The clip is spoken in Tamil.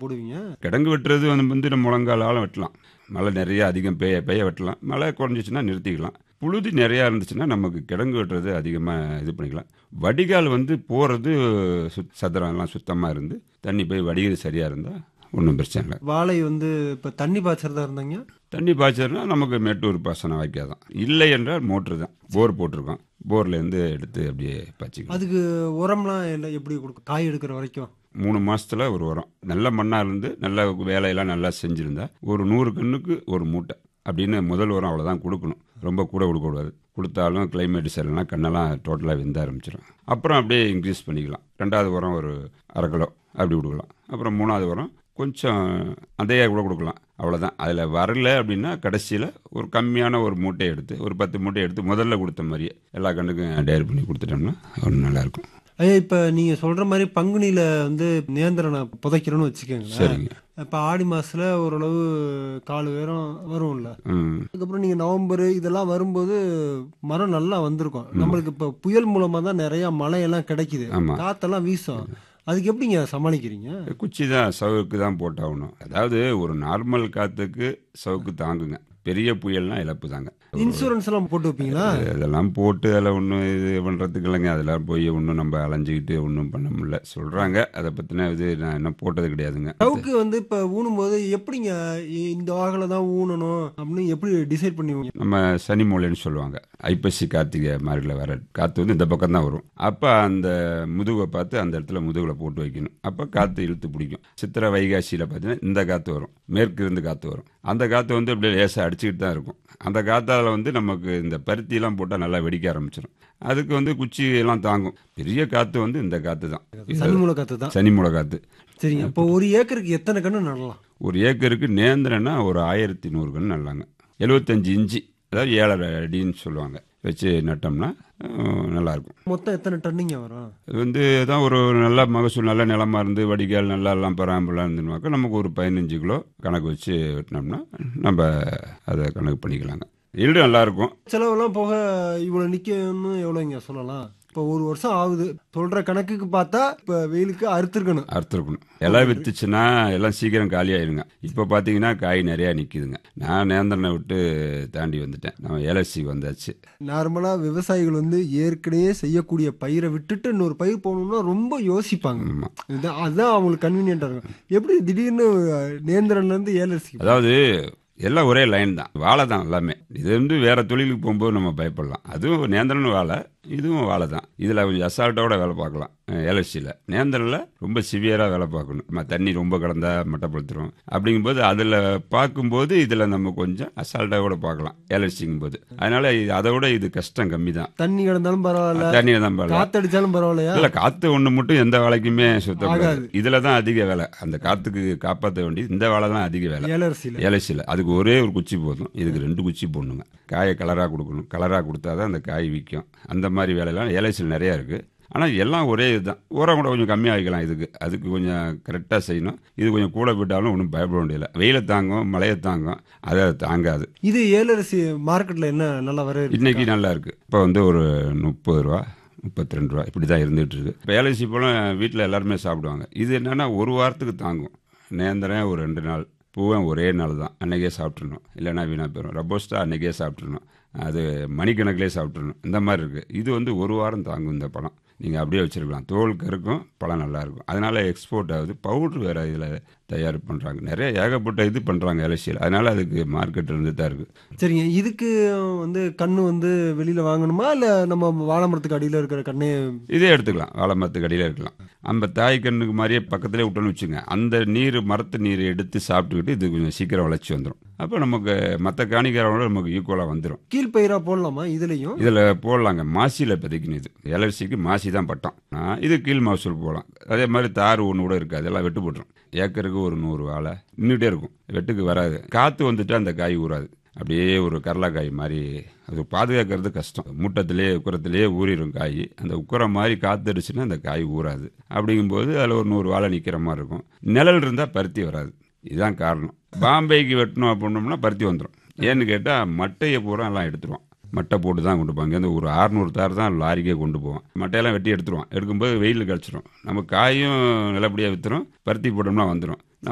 போடுவீங்க கிடங்கு வெட்டுறது வந்து வந்து நம்ம முழங்காலாலும் வெட்டலாம் மழை நிறைய அதிகம் பெய்ய பெய்ய வெட்டலாம் மழை குறைஞ்சிச்சுன்னா நிறுத்திக்கலாம் புழுதி நிறையா இருந்துச்சுன்னா நமக்கு கிடங்கு வெட்டுறது அதிகமாக இது பண்ணிக்கலாம் வடிகால் வந்து போகிறது சுத் சதுரம் எல்லாம் சுத்தமாக இருந்து தண்ணி போய் வடிகிறது சரியாக இருந்தால் ஒன்றும் பிரச்சனை இல்லை வாழை வந்து இப்ப தண்ணி பாய்ச்சறதா இருந்தாங்க தண்ணி பாய்ச்சல்னா நமக்கு மேட்டூர் பாசனம் வாய்க்காதான் இல்லை என்றால் மோட்ரு தான் போர் போட்டிருக்கோம் போர்லேருந்து எடுத்து அப்படியே பாய்ச்சிக்கலாம் அதுக்கு உரம்லாம் எல்லாம் எப்படி கொடுக்கும் காய் எடுக்கிற வரைக்கும் மூணு மாசத்துல ஒரு உரம் நல்ல மண்ணாக இருந்து நல்ல வேலையெல்லாம் நல்லா செஞ்சுருந்தா ஒரு நூறு கண்ணுக்கு ஒரு மூட்டை அப்படின்னு முதல் உரம் அவ்வளோதான் கொடுக்கணும் ரொம்ப கூட கொடுக்கக்கூடாது கொடுத்தாலும் கிளைமேட் சரியில்லைனா கண்ணெல்லாம் டோட்டலாக வெந்த ஆரம்பிச்சிடும் அப்புறம் அப்படியே இன்க்ரீஸ் பண்ணிக்கலாம் ரெண்டாவது உரம் ஒரு அரை கிலோ அப்படி கொடுக்கலாம் அப்புறம் மூணாவது உரம் கொஞ்சம் அதையே கூட கொடுக்கலாம் அவ்வளோதான் அதில் வரல அப்படின்னா கடைசியில் ஒரு கம்மியான ஒரு மூட்டையை எடுத்து ஒரு பத்து மூட்டையை எடுத்து முதல்ல கொடுத்த மாதிரியே எல்லா கண்ணுக்கும் டயர் பண்ணி கொடுத்துட்டோம்னா ஒன்று நல்லாயிருக்கும் ஐயா இப்ப நீங்க சொல்ற மாதிரி பங்குனியில வந்து நேந்திரனை புதைக்கிறோன்னு வச்சுக்கோங்களேன் சரிங்க இப்ப ஆடி மாசத்துல ஓரளவு கால் உயரம் வரும்ல ம் அதுக்கப்புறம் நீங்க நவம்பர் இதெல்லாம் வரும்போது மரம் நல்லா வந்திருக்கும் நம்மளுக்கு இப்ப புயல் மூலமா தான் நிறைய மழையெல்லாம் கிடைக்குது ஆமா. காத்தெல்லாம் வீசும் அதுக்கு எப்படிங்க சமாளிக்கிறீங்க குச்சி தான் சவுக்கு தான் போட்டாகணும் அதாவது ஒரு நார்மல் காற்றுக்கு சவுக்கு தாங்குங்க பெரிய புயல்னா இழப்பு தாங்க இன்சூரன்ஸ் எல்லாம் போட்டு வைப்பீங்களா அதெல்லாம் போட்டு அதில் ஒன்றும் இது பண்ணுறதுக்கு இல்லைங்க அதெல்லாம் போய் ஒன்றும் நம்ம அலைஞ்சிக்கிட்டு ஒன்றும் பண்ண முடியல சொல்கிறாங்க அதை பற்றின இது நான் இன்னும் போட்டது கிடையாதுங்க சவுக்கு வந்து இப்ப ஊனும் போது எப்படிங்க இ- இந்த வாகல தான் ஊனணும் அப்படின்னு எப்படி டிசைட் பண்ணுவீங்க நம்ம சனி மூலைன்னு சொல்லுவாங்க ஐப்பசி கார்த்திகை மாதிரில வர காற்று வந்து இந்த பக்கம் தான் வரும் அப்போ அந்த முதுகை பார்த்து அந்த இடத்துல முதுகில் போட்டு வைக்கணும் அப்போ காற்று இழுத்து பிடிக்கும் சித்திரை வைகாசியில் பார்த்தீங்கன்னா இந்த காற்று வரும் மேற்கு இருந்து காற்று வரும் அந்த காற்று வந்து அப்படியே லேசாக அடிச்சுக்கிட்டு தான் இருக்கும் அந்த காற்றால வந்து நமக்கு இந்த பருத்திலாம் போட்டால் நல்லா வெடிக்க ஆரம்பிச்சிடும் அதுக்கு வந்து குச்சி எல்லாம் தாங்கும் பெரிய காற்று வந்து இந்த காற்று தான் சனி மூல காத்து தான் சனி மூலை காற்று சரிங்க இப்போ ஒரு ஏக்கருக்கு எத்தனை கன்று நடலாம் ஒரு ஏக்கருக்கு நேந்திரன்னா ஒரு ஆயிரத்தி நூறு கன்று நல்லாங்க எழுபத்தஞ்சு இன்ச்சு அதாவது ஏழரை அடின்னு சொல்லுவாங்க வச்சு நட்டோம்னா அஹ், நல்லாயிருக்கும் மொத்தம் எத்தனை டன்னிங்க வரும் இது வந்து தான் ஒரு நல்ல மகசூல் நல்ல நிலமா இருந்து வடிகால் நல்லா எல்லாம் பராமரிலாம் இருந்துனாக்கா நமக்கு ஒரு பதினஞ்சு கிலோ கணக்கு வச்சு வெட்டினோம்னா நம்ம அதை கணக்கு பண்ணிக்கலாங்க ஈல்டு நல்லாயிருக்கும் செலவெல்லாம் போக இவ்வளவு நிக்கணும்னு எவ்வளோங்க சொல்லலாம் இப்போ ஒரு வருஷம் ஆகுது சொல்ற கணக்குக்கு பார்த்தா இப்போ வெயிலுக்கு அறுத்துருக்கணும் அறுத்துருக்கணும் எல்லாம் வித்துச்சுன்னா எல்லாம் சீக்கிரம் காலியாயிருங்க இப்போ பார்த்தீங்கன்னா காய் நிறையா நிற்கிதுங்க நான் நேந்திரனை விட்டு தாண்டி வந்துட்டேன் நம்ம ஏலசி வந்தாச்சு நார்மலா விவசாயிகள் வந்து ஏற்கனவே செய்யக்கூடிய பயிரை விட்டுட்டு இன்னொரு பயிர் போகணும்னா ரொம்ப யோசிப்பாங்க ஆமா. இதுதான் அதுதான் அவங்களுக்கு கன்வீனியன்டா இருக்கும் எப்படி திடீர்னு நேந்திரன்ல இருந்து ஏலரிசி அதாவது எல்லாம் ஒரே லைன் தான் வாழை தான் எல்லாமே இது வந்து வேற தொழிலுக்கு போகும்போது நம்ம பயப்படலாம் அதுவும் நேந்திரன் வாழை இதுவும் வாழை தான் இதில் கொஞ்சம் அசால்ட்டோட வேலை பார்க்கலாம் எலர்சியில் நேந்திரனில் ரொம்ப சிவியராக வேலை பார்க்கணும் நம்ம தண்ணி ரொம்ப கடந்தா மட்டப்படுத்துரும் அப்படிங்கும்போது அதில் பார்க்கும்போது இதில் நம்ம கொஞ்சம் அசால்ட்டாக கூட பார்க்கலாம் எலர்சிங்கும் போது அதனால இது அதை விட இது கஷ்டம் கம்மி தான் தண்ணி கிடந்தாலும் பரவாயில்ல தண்ணியை தான் பார்க்கலாம் காத்தடிச்சாலும் பரவாயில்லையா இல்ல காத்து ஒண்ணு மட்டும் எந்த வேலைக்குமே சுத்தக்கூடாது ஆகாது. இதுல தான் அதிக வேலை அந்த காத்துக்கு காப்பாற்ற வேண்டியது இந்த வேலை தான் அதிக வேலை ஏலரிசியில ஏலசியில் அதுக்கு ஒரே ஒரு குச்சி போதும் இதுக்கு ரெண்டு குச்சி போடணுங்க காயை கலராக கொடுக்கணும் கலராக கொடுத்தா தான் அந்த காய் விற்கும் அந்த மாதிரி வேலையெல்லாம் ஏலசியில் நிறையா இருக்குது ஆனால் எல்லாம் ஒரே இதுதான் உரம் கூட கொஞ்சம் கம்மியாக வைக்கலாம் இதுக்கு அதுக்கு கொஞ்சம் கரெக்டாக செய்யணும் இது கொஞ்சம் கூட விட்டாலும் ஒன்றும் பயப்பட வேண்டியதில்லை வெயிலை தாங்கும் மழையை தாங்கும் அதை தாங்காது இது ஏலரிசி மார்க்கெட்ல என்ன நல்லா வர இன்னைக்கு நல்லா இருக்கு இப்போ வந்து ஒரு முப்பது ரூபா முப்பத்தி ரெண்டு ரூபா இப்படி தான் இருந்துகிட்டு இருக்கு இப்போ ஏலசி பழம் வீட்டில் எல்லாருமே சாப்பிடுவாங்க இது என்னன்னா ஒரு வாரத்துக்கு தாங்கும் நேந்திரம் ஒரு ரெண்டு நாள் பூவும் ஒரே நாள் தான் அன்னைக்கே சாப்பிட்றணும் இல்லைன்னா வீணாக போயிடும் ரப்போஸ்டா அன்னைக்கே சாப்பிட்றணும் அது மணிக்கணக்கிலே சாப்பிட்றணும் இந்த மாதிரி இருக்குது இது வந்து ஒரு வாரம் தாங்கும் இந்த பழம் நீங்கள் அப்படியே வச்சிருக்கலாம் தோல் கருக்கும் பழம் நல்லா இருக்கும் அதனால எக்ஸ்போர்ட் ஆகுது பவுட்ரு வேறு இதில் தயார் பண்ணுறாங்க நிறைய ஏகப்பட்ட இது பண்ணுறாங்க எலசியில் அதனால அதுக்கு மார்க்கெட் இருந்து தான் இருக்குது சரிங்க இதுக்கு வந்து கண்ணு வந்து வெளியில வாங்கணுமா இல்ல நம்ம வாழை மரத்துக்கு அடியில இருக்கிற கண்ணே இதே எடுத்துக்கலாம் வாழை மரத்துக்கு அடியில் இருக்கலாம் நம்ம தாய் கண்ணுக்கு மாதிரியே பக்கத்துலேயே விட்டோன்னு வச்சுங்க அந்த நீர் மரத்து நீர் எடுத்து சாப்பிட்டுக்கிட்டு இது கொஞ்சம் சீக்கிரம் வளர்ச்சி வந்துடும் அப்போ நமக்கு மற்ற காணிக்காரோட நமக்கு ஈக்குவலாக வந்துடும் கீழ்பயிரா போடலாமா இதுலயும் இதில் போடலாங்க மாசியில் பதிக்கணும் இது எலர்சிக்கு மாசி தான் பட்டம் ஆ, இது கீழ் மகசூல் போடலாம் அதே மாதிரி தார் ஒன்று கூட இருக்காது எல்லாம் வெட்டு போட்டுரும் ஏக்கருக்கு ஒரு நூறு வாழை நின்றுட்டே இருக்கும் வெட்டுக்கு வராது காற்று வந்துட்டு அந்த காய் ஊறாது அப்படியே ஒரு கடலைக்காய் மாதிரி அது பாதுகாக்கிறது கஷ்டம் மூட்டத்திலே உக்கரத்திலே ஊறிடும் காய் அந்த உக்கரம் மாதிரி காத்தடிச்சுன்னா அந்த காய் ஊறாது அப்படிங்கும்போது அதில் ஒரு நூறு வாழை நிற்கிற மாதிரி இருக்கும் நிழல் இருந்தால் பருத்தி வராது இதுதான் காரணம் பாம்பேக்கு வெட்டணும் அப்படின்னோம்னா பருத்தி வந்துடும் ஏன்னு கேட்டால் மட்டையை பூரா எல்லாம் எடுத்துருவான் மட்டை போட்டு தான் கொண்டு போவாங்க இங்கேருந்து ஒரு அறுநூறு தார் தான் லாரிக்கே கொண்டு போவான் மட்டையெல்லாம் வெட்டி எடுத்துருவான் எடுக்கும்போது வெயில் கழிச்சிரும் நம்ம காயும் நல்லபடியாக விற்றுரும் பருத்தி போட்டோம்னா வந்துடும்